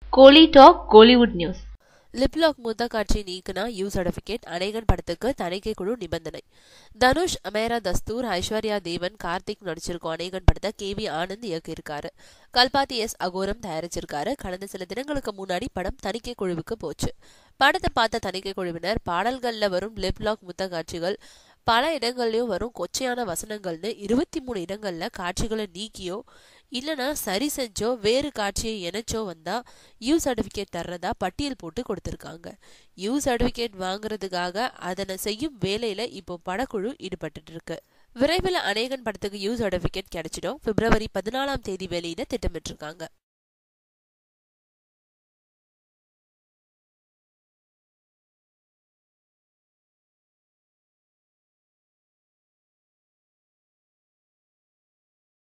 கோலி talk Kollywood news liplock முத்த காட்சி நீக்கினா you certificate அநேகன் படத்துக்கு தணிக்கை குழு நிபந்தனை தனுஷ் அமேரா தஸ்தூர் ஐஸ்வர்யா தேவன் கார்த்திக் நடிச்சிருக்கும் அநேகன் படத்தை கே வி ஆனந்த் இயக்கியிருக்காரு கல்பாத்தி எஸ் அகோரம் தயாரிச்சிருக்காரு கடந்த சில தினங்களுக்கு முன்னாடி படம் தணிக்கை குழுவுக்கு போச்சு படத்தை பார்த்த தணிக்கை குழுவினர் பாடல்கள்ல வரும் லிப்லாக் முத்த காட்சிகள் பல இடங்கள்லயும் வரும் கொச்சையான வசனங்கள்னு இருபத்தி மூணு இடங்கள்ல காட்சிகளை நீக்கியோ இல்லனா சரி செஞ்சோ வேறு காட்சியை இணைச்சோ வந்தா யூ சர்டிபிகேட் தர்றதா பட்டியல் போட்டு கொடுத்திருக்காங்க யூ சர்டிபிகேட் வாங்குறதுக்காக அதனை செய்யும் வேலையில இப்போ படக்குழு ஈடுபட்டு இருக்கு விரைவில் அநேகன் படத்துக்கு யூ சர்டிபிகேட் கிடைச்சிடும் பிப்ரவரி பதினாலாம் தேதி வெளியிட திட்டமிட்டிருக்காங்க